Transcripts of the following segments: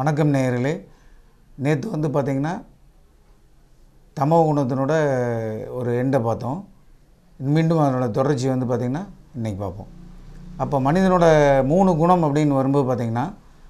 வணக்கம் நேயர்களே நேற்று வந்து பார்த்திங்கன்னா தமோ குணத்தினோட ஒரு எண்டை பார்த்தோம் மீண்டும் அதனோட தொடர்ச்சி வந்து பார்த்திங்கன்னா இன்றைக்கி பார்ப்போம் அப்போ மனிதனோட மூணு குணம் அப்படின்னு வரும்போது பார்த்திங்கன்னா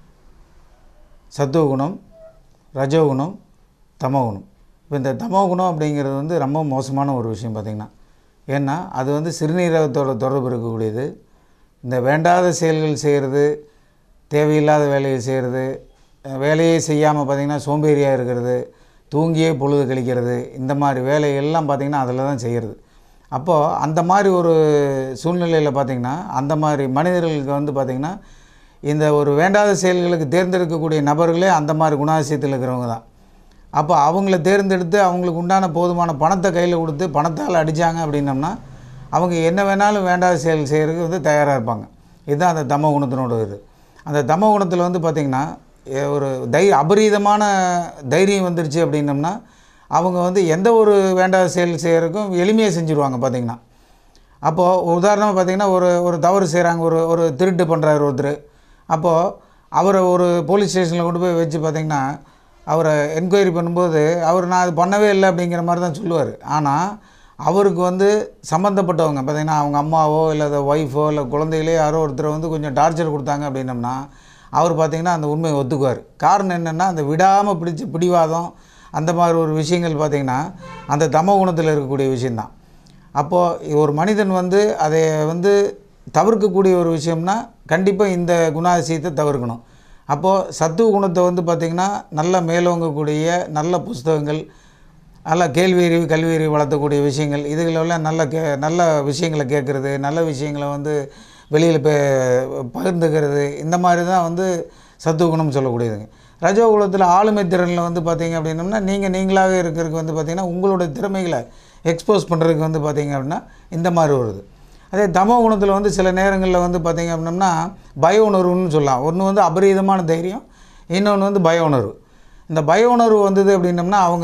சத்துவ குணம் ரஜோகுணம் தமோகுணம் இப்போ இந்த தமோகுணம் அப்படிங்கிறது வந்து ரொம்ப மோசமான ஒரு விஷயம் பார்த்திங்கன்னா ஏன்னா அது வந்து சிறுநீரகத்தோட தொடர்பு இருக்கக்கூடியது இந்த வேண்டாத செயல்கள் செய்கிறது தேவையில்லாத வேலையை செய்கிறது அஹ் வேலையே செய்யாமல் பார்த்திங்கன்னா சோம்பேறியாக இருக்கிறது தூங்கியே பொழுது கழிக்கிறது இந்த மாதிரி வேலையெல்லாம் பார்த்திங்கன்னா அதில் தான் செய்கிறது அப்போது அந்த மாதிரி ஒரு சூழ்நிலையில் பார்த்திங்கன்னா அந்த மாதிரி மனிதர்களுக்கு வந்து பார்த்திங்கன்னா இந்த ஒரு வேண்டாத செயல்களுக்கு தேர்ந்தெடுக்கக்கூடிய நபர்களே அந்த மாதிரி குணாதிசயத்தில் இருக்கிறவங்க தான் அப்போ அவங்கள தேர்ந்தெடுத்து அவங்களுக்கு உண்டான போதுமான பணத்தை கையில் கொடுத்து பணத்தால் அடித்தாங்க அப்படின்னம்னா அவங்க என்ன வேணாலும் வேண்டாத செயல் செய்கிறதுக்கு வந்து தயாராக இருப்பாங்க இதுதான் அந்த தமோ குணத்தினோட இது அந்த தமோ குணத்தில் வந்து பார்த்திங்கன்னா எ- ஒரு தை அபரீதமான தைரியம் வந்துருச்சு அப்படின்னம்னா அவங்க வந்து எந்த ஒரு வேண்டாத செயல் செய்கிறதுக்கும் எளிமையாக செஞ்சுருவாங்க பார்த்திங்கன்னா அப்போது உதாரணமாக பார்த்திங்கன்னா ஒரு ஒரு தவறு செய்கிறாங்க ஒரு ஒரு திருட்டு பண்ணுறாரு ஒருத்தர் அப்போது அவரை ஒரு போலீஸ் ஸ்டேஷனில் கொண்டு போய் வச்சு பார்த்திங்கன்னா அவரை என்கொயரி பண்ணும்போது அவர் நான் அது பண்ணவே இல்லை அப்படிங்கிற மாதிரி தான் சொல்லுவார் ஆனால் அவருக்கு வந்து சம்மந்தப்பட்டவங்க பார்த்திங்கன்னா அவங்க அம்மாவோ இல்லை ஒய்ஃபோ இல்லை குழந்தைகளே யாரோ ஒருத்தர் வந்து கொஞ்சம் டார்ச்சர் கொடுத்தாங்க அப்படின்னம்னா அவர் பார்த்திங்கன்னா அந்த உண்மையை ஒத்துக்குவார் காரணம் என்னென்னா அந்த விடாமல் பிடிச்ச பிடிவாதம் அந்த மாதிரி ஒரு விஷயங்கள் பார்த்திங்கன்னா அந்த தமோ குணத்தில் இருக்கக்கூடிய விஷயந்தான் அப்போது ஒரு மனிதன் வந்து அதை வந்து தவிர்க்கக்கூடிய ஒரு விஷயம்னா கண்டிப்பாக இந்த குணாதிசயத்தை தவிர்க்கணும் அப்போது சத்துவ குணத்தை வந்து பார்த்திங்கன்னா நல்ல மேலோங்கக்கூடிய நல்ல புஸ்தகங்கள் நல்ல கேள்வி அறிவு கல்வி அறிவு வளர்த்தக்கூடிய விஷயங்கள் இதுகளெல்லாம் நல்ல கே நல்ல விஷயங்களை கேட்குறது நல்ல விஷயங்களை வந்து வெளியில் பே பகிர்ந்துக்கிறது இந்த மாதிரி தான் வந்து சத்துவ குணம் சொல்லக்கூடியதுங்க ரஜோ குலத்தில் ஆளுமை திறனில் வந்து பார்த்தீங்க அப்படின்னம்னா நீங்கள் நீங்களாக இருக்கிறதுக்கு வந்து பார்த்திங்கன்னா உங்களோட திறமைகளை எக்ஸ்போஸ் பண்ணுறதுக்கு வந்து பார்த்தீங்க அப்படின்னா இந்த மாதிரி வருது அதே தமோ குணத்தில் வந்து சில நேரங்களில் வந்து பார்த்திங்க அப்படின்னம்னா பய உணர்வுன்னு சொல்லலாம் ஒன்று வந்து அபரீதமான தைரியம் இன்னொன்று வந்து பய உணர்வு இந்த பய உணர்வு வந்தது அப்படின்னம்னா அவங்க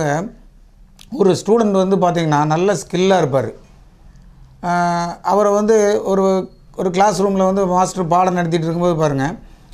ஒரு ஸ்டூடெண்ட் வந்து பார்த்திங்கன்னா நல்ல ஸ்கில்லாக இருப்பார் அவரை வந்து ஒரு ஒரு கிளாஸ் ரூமில் வந்து மாஸ்டர் பாடம் நடத்திட்டு இருக்கும்போது பாருங்கள்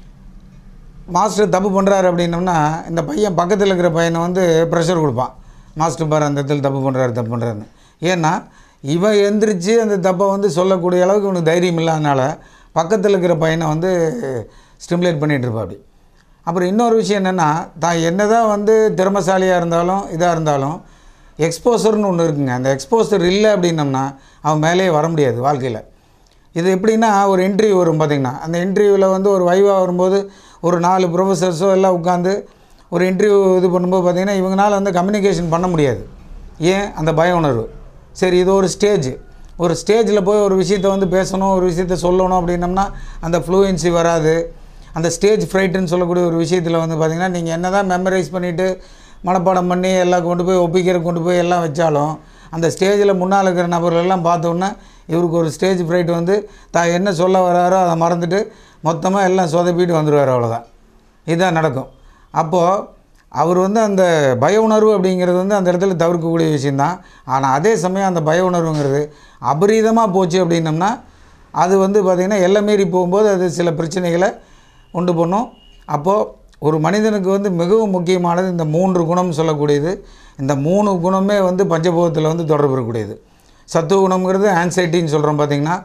மாஸ்டர் தப்பு பண்ணுறாரு அப்படின்னம்னா இந்த பையன் பக்கத்தில் இருக்கிற பையனை வந்து ப்ரெஷர் கொடுப்பான் மாஸ்டர் பாரு அந்த இடத்துல தப்பு பண்ணுறாரு தப்பு பண்ணுறாருன்னு ஏன்னா இவன் எந்திரிச்சு அந்த தப்பை வந்து சொல்லக்கூடிய அளவுக்கு இவனுக்கு தைரியம் இல்லாதனால பக்கத்தில் இருக்கிற பையனை வந்து ஸ்டிமுலேட் பண்ணிகிட்டு இருப்பா அப்படி அப்புறம் இன்னொரு விஷயம் என்னென்னா தான் என்ன தான் வந்து திறமசாலியாக இருந்தாலும் இதாக இருந்தாலும் எக்ஸ்போசர்னு ஒன்று இருக்குங்க அந்த எக்ஸ்போசர் இல்லை அப்படின்னம்னா அவன் மேலேயே வர முடியாது வாழ்க்கையில் இது எப்படின்னா ஒரு இன்டர்வியூ வரும் பார்த்திங்கன்னா அந்த இன்டர்வியூவில் வந்து ஒரு வைவா வரும்போது ஒரு நாலு ப்ரொஃபஸர்ஸோ எல்லாம் உட்காந்து ஒரு இன்டர்வியூ இது பண்ணும்போது பார்த்திங்கன்னா இவங்களால வந்து கம்யூனிகேஷன் பண்ண முடியாது ஏன் அந்த பய உணர்வு சரி இது ஒரு ஸ்டேஜ் ஒரு ஸ்டேஜில் போய் ஒரு விஷயத்தை வந்து பேசணும் ஒரு விஷயத்த சொல்லணும் அப்படின்னம்னா அந்த ஃப்ளூயன்சி வராது அந்த ஸ்டேஜ் ஃப்ரைட்டுன்னு சொல்லக்கூடிய ஒரு விஷயத்தில் வந்து பார்த்திங்கன்னா நீங்கள் என்ன தான் மெமரைஸ் பண்ணிவிட்டு மனப்பாடம் பண்ணி எல்லாம் கொண்டு போய் ஒப்பிக்கிற கொண்டு போய் எல்லாம் வச்சாலும் அந்த ஸ்டேஜில் முன்னால் இருக்கிற நபர்கள் எல்லாம் பார்த்தோன்னே இவருக்கு ஒரு ஸ்டேஜ் ஃப்ரைட் வந்து தான் என்ன சொல்ல வராரோ அதை மறந்துட்டு மொத்தமாக எல்லாம் சொதப்பிட்டு வந்துடுவார் அவ்வளோதான் இதுதான் நடக்கும் அப்போது அவர் வந்து அந்த பய உணர்வு அப்படிங்கிறது வந்து அந்த இடத்துல தவிர்க்கக்கூடிய விஷயந்தான் ஆனால் அதே சமயம் அந்த பய உணர்வுங்கிறது அபரீதமாக போச்சு அப்படின்னம்னா அது வந்து பார்த்திங்கன்னா எல்லை மீறி போகும்போது அது சில பிரச்சனைகளை உண்டு பண்ணும் அப்போது ஒரு மனிதனுக்கு வந்து மிகவும் முக்கியமானது இந்த மூன்று குணம் சொல்லக்கூடியது இந்த மூணு குணமே வந்து பஞ்சபூதத்தில் வந்து தொடர்பு இருக்கக்கூடியது சத்துவ குணம்ங்கிறது ஆன்சைட்டின்னு சொல்கிறோம் பார்த்திங்கன்னா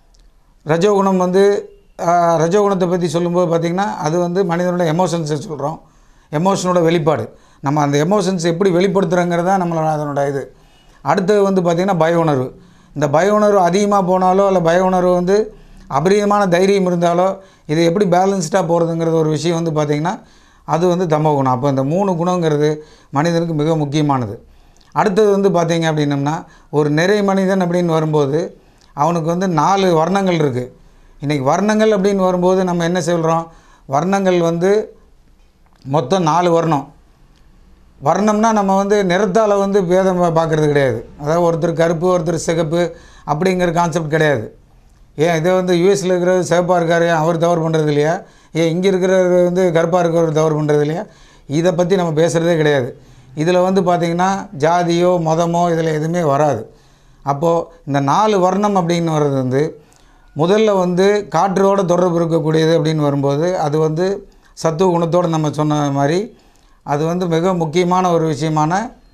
ரஜோகுணம் வந்து ஆஹ், ரஜோகுணத்தை பற்றி சொல்லும்போது பார்த்திங்கன்னா அது வந்து மனிதனோட எமோஷன்ஸை சொல்கிறோம் எமோஷனோட வெளிப்பாடு நம்ம அந்த எமோஷன்ஸ் எப்படி வெளிப்படுத்துகிறோங்கிறது தான் நம்மளோட அதனோட இது அடுத்தது வந்து பார்த்திங்கன்னா பய உணர்வு இந்த பய உணர்வு அதிகமாக போனாலோ இல்லை பய உணர்வு வந்து அபரீதமான தைரியம் இருந்தாலோ இது எப்படி பேலன்ஸ்டாக போகிறதுங்கிறது ஒரு விஷயம் வந்து பார்த்திங்கன்னா அது வந்து தமோ குணம் அப்போ இந்த மூணு குணங்கிறது மனிதனுக்கு மிக முக்கியமானது அடுத்தது வந்து பார்த்தீங்க அப்படின்னம்னா ஒரு நிறை மனிதன் அப்படின்னு வரும்போது அவனுக்கு வந்து நாலு வர்ணங்கள் இருக்குது இன்றைக்கி வர்ணங்கள் அப்படின்னு வரும்போது நம்ம என்ன சொல்கிறோம் வர்ணங்கள் வந்து மொத்தம் நாலு வர்ணம் வர்ணம்னா நம்ம வந்து நிறத்தால் வந்து பேதம் பா- பார்க்கறது கிடையாது அதாவது ஒருத்தர் கருப்பு ஒருத்தர் சிகப்பு அப்படிங்கிற கான்செப்ட் கிடையாது ஏன் இதே வந்து யூஎஸில் இருக்கிறவர் சிவப்பாக இருக்காரு அவர் தவறு பண்ணுறது இல்லையா ஏன் இங்கே இருக்கிறவர் வந்து கருப்பாக இருக்கிறவர் தவறு பண்ணுறது இல்லையா இதை பற்றி நம்ம பேசுகிறதே கிடையாது இதில் வந்து பார்த்திங்கன்னா ஜாதியோ மதமோ இதில் எதுவுமே வராது அப்போது இந்த நாலு வர்ணம் அப்படின்னு வர்றது வந்து முதல்ல வந்து காற்றோட தொடர்பு இருக்கக்கூடியது அப்படின்னு வரும்போது அது வந்து சத்துவ குணத்தோடு நம்ம சொன்ன மாதிரி அது வந்து மிக முக்கியமான ஒரு விஷயமான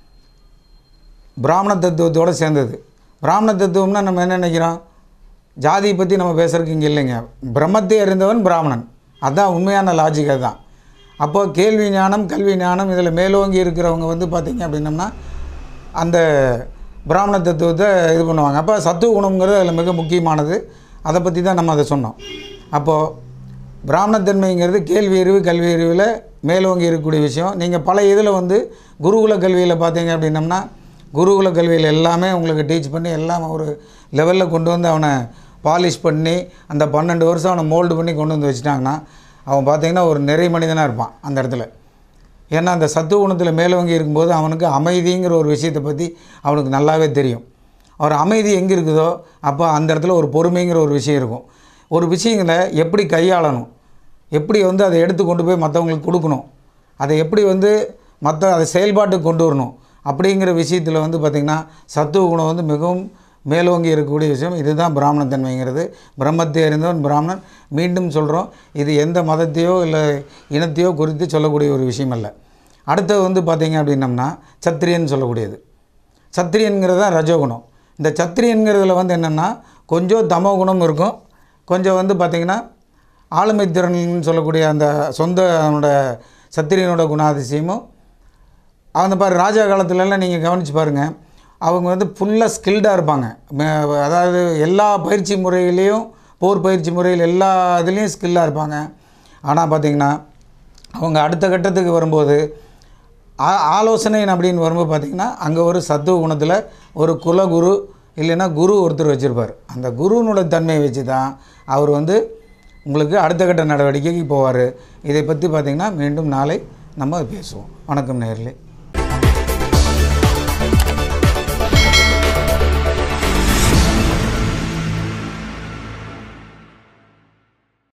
பிராமண தத்துவத்தோடு சேர்ந்தது பிராமண தத்துவம்னா நம்ம என்ன நினைக்கிறோம் ஜாதியை பற்றி நம்ம பேசுறதுக்கு இங்கே இல்லைங்க பிரம்மத்தை அறிந்தவன் பிராமணன் அதுதான் உண்மையான லாஜிக் அதுதான் அப்போ கேள்வி ஞானம் கல்வி ஞானம் இதில் மேலோங்கி இருக்கிறவங்க வந்து பார்த்திங்க அப்படின்னம்னா அந்த பிராமண தத்துவத்தை இது பண்ணுவாங்க அப்போ சத்துவ குணம்ங்கிறது அதில் மிக முக்கியமானது அதை பற்றி தான் நம்ம அதை சொன்னோம் அப்போது பிராமணத்தன்மைங்கிறது கேள்வி அறிவு கல்வி அறிவில் மேலோங்கி இருக்கக்கூடிய விஷயம் நீங்கள் பல இதில் வந்து குருகுல கல்வியில் பார்த்தீங்க அப்படின்னம்னா குருகுல கல்வியில் எல்லாமே உங்களுக்கு டீச் பண்ணி எல்லாம் ஒரு லெவலில் கொண்டு வந்து அவனை பாலிஷ் பண்ணி அந்த பன்னெண்டு வருஷம் அவனை மோல்டு பண்ணி கொண்டு வந்து வச்சுட்டாங்கன்னா அவன் பார்த்தீங்கன்னா ஒரு நிறை மனிதனாக இருப்பான் அந்த இடத்துல ஏன்னா அந்த சத்துவ குணத்தில் மேலோங்கி இருக்கும்போது அவனுக்கு அமைதிங்கிற ஒரு விஷயத்தை பற்றி அவனுக்கு நல்லாவே தெரியும் அவர் அமைதி எங்கே இருக்குதோ அப்போ அந்த இடத்துல ஒரு பொறுமைங்கிற ஒரு விஷயம் இருக்கும் ஒரு விஷயங்களை எப்படி கையாளணும் எப்படி வந்து அதை எடுத்து கொண்டு போய் மற்றவங்களுக்கு கொடுக்கணும் அதை எப்படி வந்து மற்ற அதை செயல்பாட்டுக்கு கொண்டு வரணும் அப்படிங்கிற விஷயத்தில் வந்து பார்த்திங்கன்னா சத்துவ குணம் வந்து மிகவும் மேலோங்கி இருக்கக்கூடிய விஷயம் இதுதான் பிராமணத்தன்மைங்கிறது பிரம்மத்தை அறிந்தவன் பிராமணன் மீண்டும் சொல்கிறோம் இது எந்த மதத்தையோ இல்லை இனத்தையோ குறித்து சொல்லக்கூடிய ஒரு விஷயம் அல்ல அடுத்தது வந்து பார்த்திங்க அப்படின்னம்னா சத்திரியன் சொல்லக்கூடியது சத்திரியன்கிறது தான் ரஜோகுணம் இந்த சத்திரியன்கிறதுல வந்து என்னென்னா கொஞ்சம் தமோ குணம் இருக்கும் கொஞ்சம் வந்து பார்த்திங்கன்னா ஆளுமை திறன் சொல்லக்கூடிய அந்த சொந்த அவனோட சத்திரியனோட குணாதிசயமும் அந்த பாரு ராஜா காலத்துலலாம் நீங்கள் கவனித்து பாருங்கள் அவங்க வந்து ஃபுல்லாக ஸ்கில்டாக இருப்பாங்க மே- அதாவது எல்லா பயிற்சி முறையிலையும் போர் பயிற்சி முறையில் எல்லா இதுலேயும் ஸ்கில்லாக இருப்பாங்க ஆனால் பார்த்திங்கன்னா அவங்க அடுத்த கட்டத்துக்கு வரும்போது ஆ ஆலோசனை அப்படின்னு வரும்போது பார்த்திங்கன்னா அங்கே ஒரு சத்துவ குணத்தில் ஒரு குலகுரு இல்லைன்னா குரு ஒருத்தர் வச்சுருப்பார் அந்த குருவினோட தன்மையை வச்சு தான் அவர் வந்து உங்களுக்கு அடுத்த கட்ட நடவடிக்கைக்கு போவார் இதை பற்றி பார்த்திங்கன்னா மீண்டும் நாளை நம்ம பேசுவோம் வணக்கம் நேர்களே